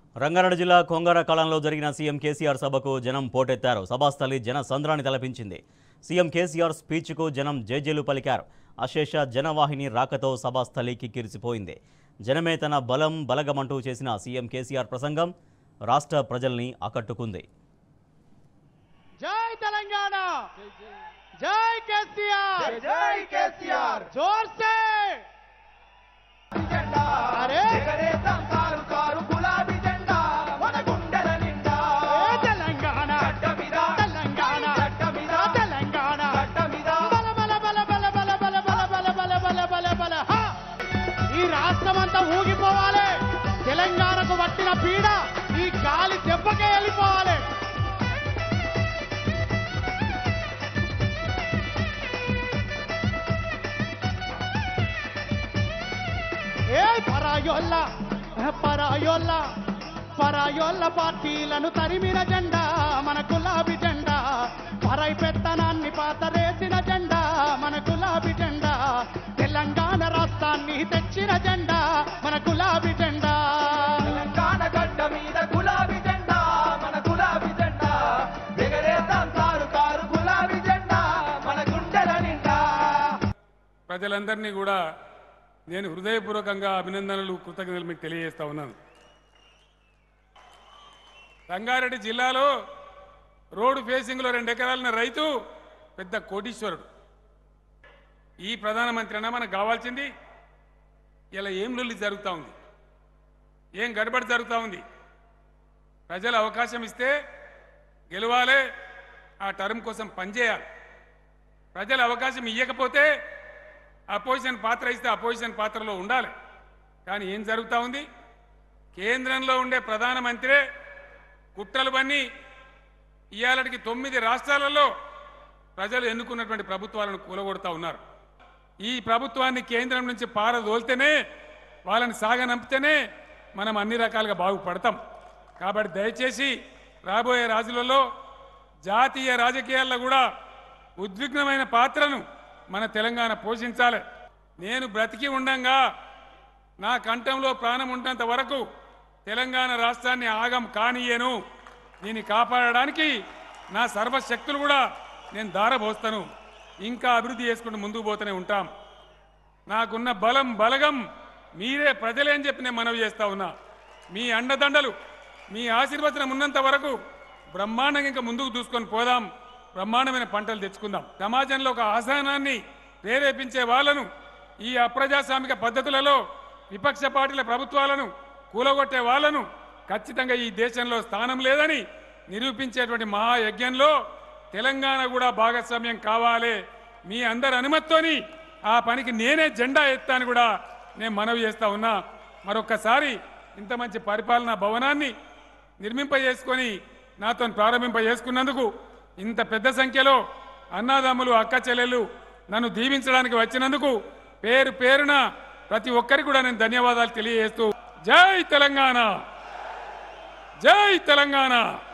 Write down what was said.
రంగారెడ్డి జిల్లా కొంగర కళంలో జరిగిన సీఎం కేసీఆర్ సభకు జనం పోటెత్తారు సభాస్థలి జన సంద్రాన్ని తలపించింది సీఎం కేసీఆర్ స్పీచ్కు జనం జేజేలు పలికారు అశేష జనవాహిని రాకతో సభాస్థలి కిక్కిరిసిపోయింది జనమే తన బలం బలగమంటూ చేసిన సీఎం కేసీఆర్ ప్రసంగం రాష్ట్ర ప్రజల్ని ఆకట్టుకుంది జై తెలంగాణ జై కేసీఆర్ జై కేసీఆర్ జోర్ సే జెండా అరే ఎగరేద్దాం కారు కారు గులాబీ జెండా మన గుండెల నిండా ఏ తెలంగాణ గడ్డ మీద తెలంగాణ గడ్డ మీద తెలంగాణ గడ్డ మీద బల బల బల బల బల బల బల బల బల బల బల బల హ! ఈ రాష్ట్రమంతా ఊగిపోవాలి తెలంగాణకు పట్టిన పీడ ఈ గాలి దెబ్బకే వెళ్ళిపోవాలి ఏ పరాయోల్ల పరాయోల్ల పరాయోల్ల పార్టీలను తరిమిన జెండా మన గులాబీ జెండా పరై పెత్తనాన్ని పాతరేసిన జెండా మన గులాబీ జెండా తెలంగాణ రాష్ట్రాన్ని తెచ్చిన జెండా మన గులాబీ జెండా తెలంగాణ గడ్డ మీద గులాబీ జెండా మన గులాబీ జెండా ఎగరేద్దాం కారు కారు గులాబీ జెండా మన గుండెల నిండా ప్రజలందరినీ కూడా నేను హృదయపూర్వకంగా అభినందనలు కృతజ్ఞతలు మీకు తెలియజేస్తా ఉన్నాను రంగారెడ్డి జిల్లాలో రోడ్డు ఫేసింగ్లో రెండు ఎకరాలున్న రైతు పెద్ద కోటీశ్వరుడు ఈ ప్రధానమంత్రి అన్న మనకు కావాల్సింది ఇలా ఏం లొల్లి జరుగుతూ ఉంది ఏం గడబడి జరుగుతూ ఉంది ప్రజలు అవకాశం ఇస్తే గెలవాలి ఆ టర్మ్ కోసం పనిచేయాలి ప్రజలు అవకాశం ఇవ్వకపోతే అపోజిషన్ పాత్ర ఇస్తే అపోజిషన్ పాత్రలో ఉండాలి కానీ ఏం జరుగుతూ ఉంది కేంద్రంలో ఉండే ప్రధానమంత్రే కుట్రలు బన్ని ఇవాళకి తొమ్మిది రాష్ట్రాలలో ప్రజలు ఎన్నుకున్నటువంటి ప్రభుత్వాలను కూలగొడతా ఉన్నారు ఈ ప్రభుత్వాన్ని కేంద్రం నుంచి పారదోల్తేనే వాళ్ళని సాగనంపితేనే మనం అన్ని రకాలుగా బాగుపడతాం కాబట్టి దయచేసి రాబోయే రోజులలో జాతీయ రాజకీయాల్లో కూడా ఉద్విగ్నమైన పాత్రను మన తెలంగాణ పోషించాలి నేను బ్రతికి ఉండంగా నా కంఠంలో ప్రాణం ఉన్నంత వరకు తెలంగాణ రాష్ట్రాన్ని ఆగం కానియను దీన్ని కాపాడడానికి నా సర్వశక్తులు కూడా నేను దారబోస్తాను ఇంకా అభివృద్ధి చేసుకుంటూ ముందుకు పోతూనే ఉంటాం నాకున్న బలం బలగం మీరే ప్రజలే అని చెప్పి నేను మనవి చేస్తా ఉన్నా మీ అండదండలు మీ ఆశీర్వచనం ఉన్నంత వరకు బ్రహ్మాండంగా ఇంకా ముందుకు దూసుకొని పోదాం బ్రహ్మాండమైన పంటలు తెచ్చుకుందాం సమాజంలో ఒక ఆసనాన్ని ప్రేరేపించే వాళ్ళను ఈ అప్రజాస్వామిక పద్ధతులలో విపక్ష పార్టీల ప్రభుత్వాలను కూలగొట్టే వాళ్ళను ఖచ్చితంగా ఈ దేశంలో స్థానం లేదని నిరూపించేటువంటి మహాయజ్ఞంలో తెలంగాణ కూడా భాగస్వామ్యం కావాలి మీ అందరి అనుమతితోని ఆ పనికి నేనే జెండా ఎత్తాను కూడా నేను మనవి చేస్తా ఉన్నా మరొక్కసారి ఇంత మంచి పరిపాలనా భవనాన్ని నిర్మింపజేసుకొని నాతో ప్రారంభింపజేసుకున్నందుకు ఇంత పెద్ద సంఖ్యలో అన్నాదమ్ములు అక్క చెల్లెలు నన్ను దీవించడానికి వచ్చినందుకు పేరు పేరున ప్రతి ఒక్కరికి కూడా నేను ధన్యవాదాలు తెలియజేస్తూ జై తెలంగాణ జై తెలంగాణ